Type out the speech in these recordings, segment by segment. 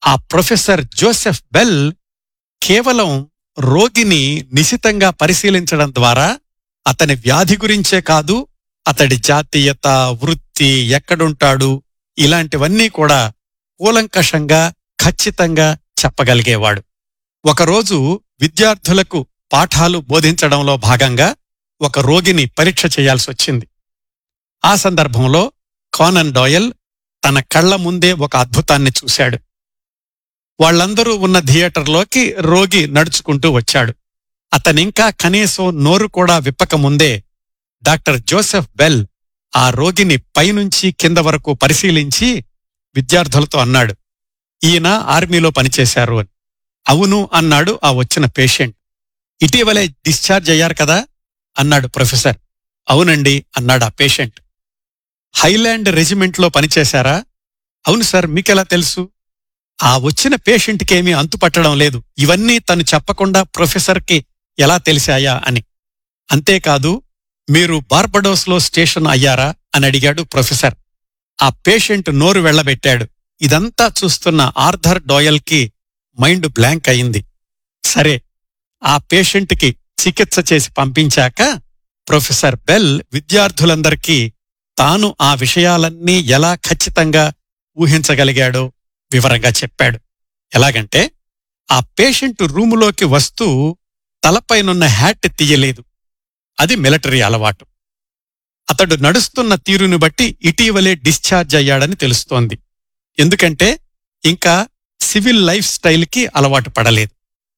ఆ professor Joseph bell కేవలం రోగిని నిశితంగా పరిశీలించడం ద్వారా అతని వ్యాధి గురించే కాదు అతడి జాతీయత వృత్తి ఎక్కడుంటాడు ఇలాంటివన్నీ కూడా కూలంకషంగా ఖచ్చితంగా చెప్పగలిగేవాడు ఒకరోజు విద్యార్థులకు పాఠాలు బోధించడంలో భాగంగా ఒక రోగిని పరీక్ష చేయాల్సి వచ్చింది ఆ సందర్భంలో కానన్ డోయల్ తన కళ్ల ముందే ఒక అద్భుతాన్ని చూశాడు వాళ్ళందరూ ఉన్న థియేటర్లోకి రోగి నడుచుకుంటూ వచ్చాడు అతనింకా కనీసం నోరు కూడా విప్పకముందే డాక్టర్ జోసెఫ్ బెల్ ఆ రోగిని పైనుంచి కింద వరకు పరిశీలించి విద్యార్థులతో అన్నాడు ఈయన ఆర్మీలో పనిచేశారు అని అవును అన్నాడు ఆ వచ్చిన పేషెంట్ ఇటీవలే డిశ్చార్జ్ అయ్యారు కదా అన్నాడు ప్రొఫెసర్ అవునండి అన్నాడు ఆ పేషెంట్ హైలాండ్ రెజిమెంట్లో పనిచేశారా అవును సార్ మీకెలా తెలుసు ఆ వచ్చిన పేషెంట్కేమీ అంతుపట్టడం లేదు ఇవన్నీ తను చెప్పకుండా ప్రొఫెసర్కి ఎలా తెలిసాయా అని అంతేకాదు మీరు బార్బడోస్లో స్టేషన్ అయ్యారా అని అడిగాడు ప్రొఫెసర్ ఆ పేషెంట్ నోరు వెళ్లబెట్టాడు ఇదంతా చూస్తున్న ఆర్థర్ డోయల్కి మైండ్ బ్లాంక్ అయింది సరే ఆ పేషెంట్కి చికిత్స చేసి పంపించాక ప్రొఫెసర్ బెల్ విద్యార్థులందరికీ తాను ఆ విషయాలన్నీ ఎలా ఖచ్చితంగా ఊహించగలిగాడో వివరంగా చెప్పాడు ఎలాగంటే ఆ పేషెంట్ రూములోకి వస్తూ తలపైనున్న హ్యాట్ తీయలేదు అది మిలిటరీ అలవాటు అతడు నడుస్తున్న తీరుని బట్టి ఇటీవలే డిశ్చార్జ్ అయ్యాడని తెలుస్తోంది ఎందుకంటే ఇంకా సివిల్ లైఫ్ స్టైల్కి అలవాటు పడలేదు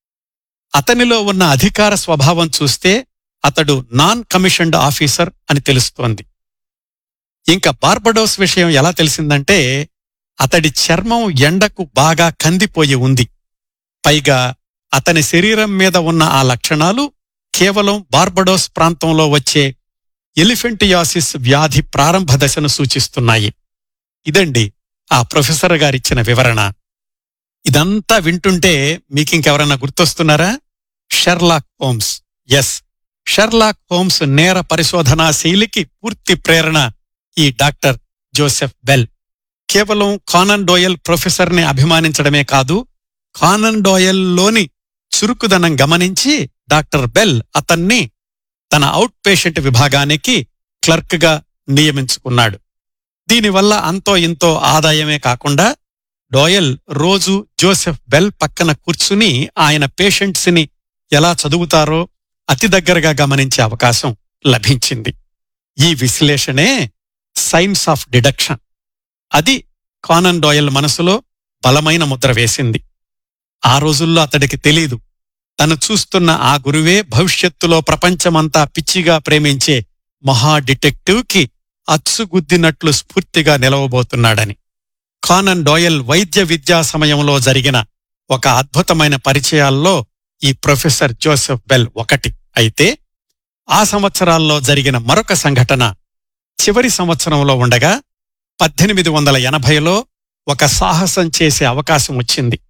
అతనిలో ఉన్న అధికార స్వభావం చూస్తే అతడు నాన్ కమిషన్డ్ ఆఫీసర్ అని తెలుస్తోంది ఇంకా బార్బడోస్ విషయం ఎలా తెలిసిందంటే అతడి చర్మం ఎండకు బాగా కందిపోయి ఉంది పైగా అతని శరీరం మీద ఉన్న ఆ లక్షణాలు కేవలం బార్బడోస్ ప్రాంతంలో వచ్చే ఎలిఫెంటియాసిస్ వ్యాధి ప్రారంభ దశను సూచిస్తున్నాయి ఇదండి ఆ ప్రొఫెసర్ గారిచ్చిన వివరణ ఇదంతా వింటుంటే మీకింకెవరన్నా గుర్తొస్తున్నారా Sherlock Holmes yes Sherlock Holmes నేర పరిశోధనా శైలికి పూర్తి ప్రేరణ ఈ డాక్టర్ జోసెఫ్ బెల్ కేవలం కానన్ డోయల్ ప్రొఫెసర్ని అభిమానించడమే కాదు కానన్ డోయల్లోని చురుకుదనం గమనించి డాక్టర్ బెల్ అతన్ని తన అవుట్ పేషెంట్ విభాగానికి క్లర్క్గా నియమించుకున్నాడు దీనివల్ల అంతో ఇంతో ఆదాయమే కాకుండా డోయల్ రోజు జోసెఫ్ బెల్ పక్కన కూర్చుని ఆయన పేషెంట్స్ని ఎలా చదువుతారో అతి దగ్గరగా గమనించే అవకాశం లభించింది ఈ విశ్లేషణే సైన్స్ ఆఫ్ డిడక్షన్ అది కానన్ డోయల్ మనసులో బలమైన ముద్ర వేసింది ఆ రోజుల్లో అతడికి తెలీదు తను చూస్తున్న ఆ గురువే భవిష్యత్తులో ప్రపంచమంతా పిచ్చిగా ప్రేమించే మహా డిటెక్టివ్కి అచ్చుగుద్దినట్లు స్ఫూర్తిగా నిలవబోతున్నాడని కానన్ డోయల్ వైద్య విద్యా సమయంలో జరిగిన ఒక అద్భుతమైన పరిచయాల్లో ఈ ప్రొఫెసర్ జోసెఫ్ బెల్ ఒకటి అయితే ఆ సంవత్సరాల్లో జరిగిన మరొక సంఘటన చివరి సంవత్సరంలో ఉండగా పద్దెనిమిది వందల ఎనభైలో ఒక సాహసం చేసే అవకాశం వచ్చింది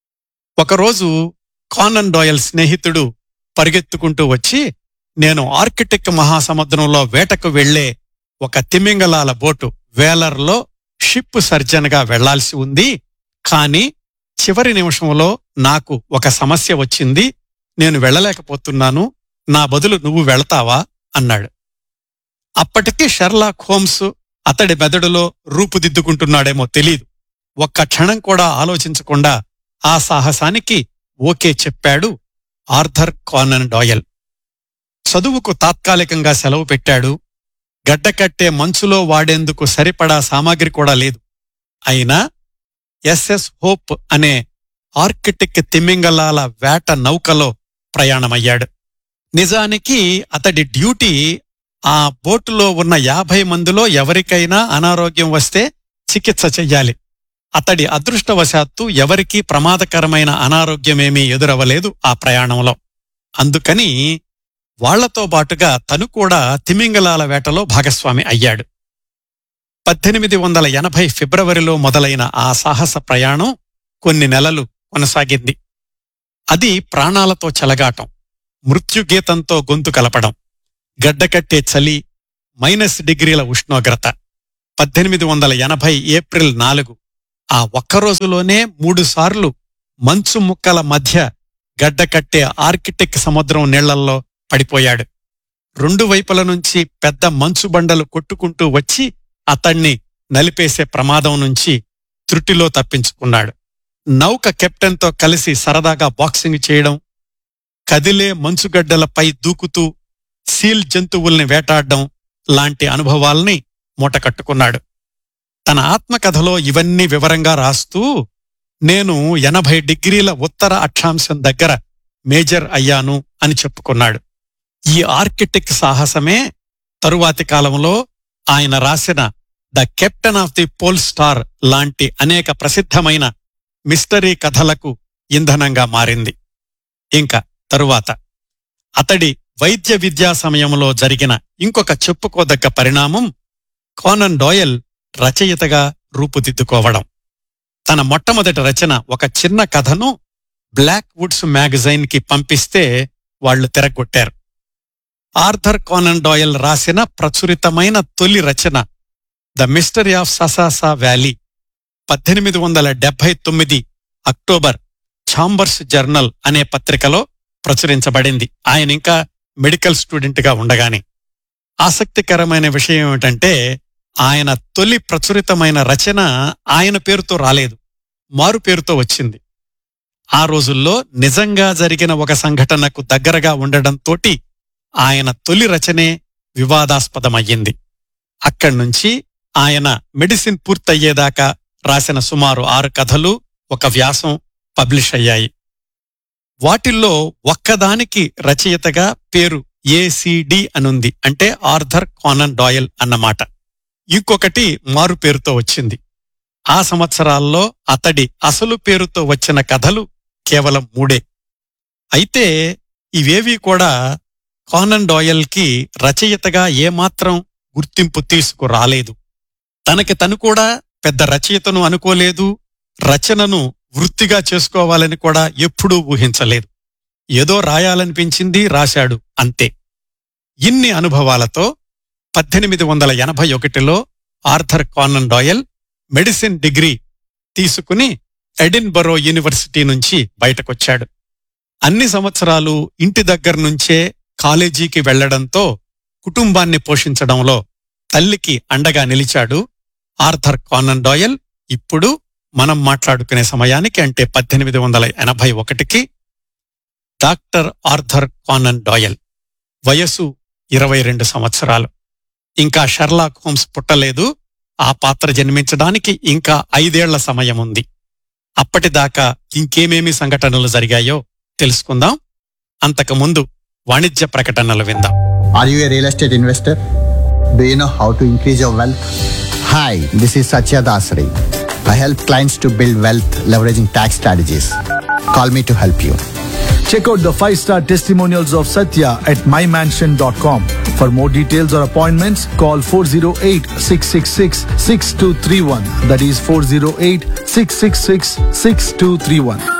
ఒకరోజు కానన్ డోయల్ స్నేహితుడు పరిగెత్తుకుంటూ వచ్చి నేను ఆర్కిటిక్ మహాసముద్రంలో వేటకు వెళ్లే ఒక తిమింగలాల బోటు వేలర్లో షిప్ సర్జన్గా వెళ్లాల్సి ఉంది కానీ చివరి నిమిషంలో నాకు ఒక సమస్య వచ్చింది నేను వెళ్ళలేకపోతున్నాను నా బదులు నువ్వు వెళతావా అన్నాడు అప్పటికి షెర్లాక్ హోమ్స్ అతడి మెదడులో రూపుదిద్దుకుంటున్నాడేమో తెలీదు ఒక్క క్షణం కూడా ఆలోచించకుండా ఆ సాహసానికి ఓకే చెప్పాడు ఆర్థర్ కానన్ డాయల్ చదువుకు తాత్కాలికంగా సెలవు పెట్టాడు గడ్డకట్టే మంచులో వాడేందుకు సరిపడా సామాగ్రి కూడా లేదు అయినా ఎస్ఎస్ హోప్ అనే ఆర్కిటిక్ తిమ్మింగలాల వేట నౌకలో ప్రయాణమయ్యాడు నిజానికి అతడి డ్యూటీ ఆ బోటులో ఉన్న యాభై మందిలో ఎవరికైనా అనారోగ్యం వస్తే చికిత్స చెయ్యాలి అతడి అదృష్టవశాత్తు ఎవరికీ ప్రమాదకరమైన అనారోగ్యమేమీ ఎదురవలేదు ఆ ప్రయాణంలో అందుకని వాళ్లతో బాటుగా తను కూడా తిమింగలాల వేటలో భాగస్వామి అయ్యాడు పద్దెనిమిది వందల ఎనభై ఫిబ్రవరిలో మొదలైన ఆ సాహస ప్రయాణం కొన్ని నెలలు కొనసాగింది అది ప్రాణాలతో చెలగాటం మృత్యుగీతంతో గొంతు కలపడం గడ్డకట్టే చలి మైనస్ డిగ్రీల ఉష్ణోగ్రత పద్దెనిమిది వందల ఎనభై ఏప్రిల్ నాలుగు ఆ ఒక్క రోజులోనే మూడు సార్లు మంచు ముక్కల మధ్య గడ్డకట్టే ఆర్కిటెక్ సముద్రం నీళ్లల్లో పడిపోయాడు రెండు వైపుల నుంచి పెద్ద మంచు బండలు కొట్టుకుంటూ వచ్చి అతణ్ణి నలిపేసే ప్రమాదం నుంచి త్రుటిలో తప్పించుకున్నాడు నౌక కెప్టెన్తో కలిసి సరదాగా బాక్సింగ్ చేయడం కదిలే మంచుగడ్డలపై దూకుతూ సీల్ జంతువుల్ని వేటాడడం లాంటి అనుభవాల్ని మూటకట్టుకున్నాడు తన ఆత్మకథలో ఇవన్నీ వివరంగా రాస్తూ నేను ఎనభై డిగ్రీల ఉత్తర అక్షాంశం దగ్గర మేజర్ అయ్యాను అని చెప్పుకున్నాడు ఈ ఆర్కిటెక్ సాహసమే తరువాతి కాలంలో ఆయన రాసిన the captain of the pole star లాంటి అనేక ప్రసిద్ధమైన మిస్టరీ కథలకు ఇంధనంగా మారింది ఇంకా తరువాత అతడి వైద్య విద్యా సమయంలో జరిగిన ఇంకొక చెప్పుకోదగ్గ పరిణామం కోనన్ డోయల్ రచయితగా రూపుదిద్దుకోవడం తన మొట్టమొదటి రచన ఒక చిన్న కథను బ్లాక్ వుడ్స్ మ్యాగజైన్ కి పంపిస్తే వాళ్లు తిరగొట్టారు ఆర్థర్ కోనన్ డోయల్ రాసిన ప్రచురితమైన తొలి రచన the mystery of Sasassa valley పద్దెనిమిది వందల డెబ్బై తొమ్మిది అక్టోబర్ ఛాంబర్స్ జర్నల్ అనే పత్రికలో ప్రచురించబడింది ఆయన ఇంకా మెడికల్ స్టూడెంట్గా ఉండగానే ఆసక్తికరమైన విషయం ఏమిటంటే ఆయన తొలి ప్రచురితమైన రచన ఆయన పేరుతో రాలేదు మారు పేరుతో వచ్చింది ఆ రోజుల్లో నిజంగా జరిగిన ఒక సంఘటనకు దగ్గరగా ఉండడంతోటి ఆయన తొలి రచనే వివాదాస్పదమయ్యింది అక్కడ్నుంచి ఆయన మెడిసిన్ పూర్తయ్యేదాకా రాసిన సుమారు ఆరు కథలు ఒక వ్యాసం పబ్లిష్ అయ్యాయి వాటిల్లో ఒక్కదానికి రచయితగా పేరు ఏసిడి అనుంది అంటే ఆర్థర్ కానన్ డాయల్ అన్నమాట ఇంకొకటి మారు పేరుతో వచ్చింది ఆ సంవత్సరాల్లో అతడి అసలు పేరుతో వచ్చిన కథలు కేవలం మూడే అయితే ఇవేవీ కూడా కానన్ డాయల్కి రచయితగా ఏమాత్రం గుర్తింపు తీసుకురాలేదు తనకి తను కూడా పెద్ద రచయితను అనుకోలేదు రచనను వృత్తిగా చేసుకోవాలని కూడా ఎప్పుడూ ఊహించలేదు ఏదో రాయాలనిపించింది రాశాడు అంతే ఇన్ని అనుభవాలతో పద్దెనిమిది వందల ఎనభై ఒకటిలో Arthur Conan Doyle medicine degree తీసుకుని ఎడిన్బరో యూనివర్సిటీ నుంచి బయటకొచ్చాడు అన్ని సంవత్సరాలు ఇంటి దగ్గర నుంచే కాలేజీకి వెళ్లడంతో కుటుంబాన్ని పోషించడంలో తల్లికి అండగా నిలిచాడు ఆర్థర్ కానన్ డాయల్ ఇప్పుడు మనం మాట్లాడుకునే సమయానికి అంటే పద్దెనిమిది వందల ఎనభై ఒకటికి డాక్టర్ ఆర్థర్ కానన్ డాయల్ వయసు ఇరవై రెండు సంవత్సరాలు ఇంకా షర్లాక్ హోమ్స్ పుట్టలేదు ఆ పాత్ర జన్మించడానికి ఇంకా ఐదేళ్ల సమయం ఉంది అప్పటిదాకా ఇంకేమేమి సంఘటనలు జరిగాయో తెలుసుకుందాం అంతకుముందు వాణిజ్య ప్రకటనలు విందాం Are you a real estate investor? Do you know how to increase your wealth? Hi, this is Satya Dasari. I help clients to build wealth leveraging tax strategies. Call me to help you. Check out the five star testimonials of Satya at mymansion.com. For more details or appointments, call 408 666 6231. That is 408 666 6231.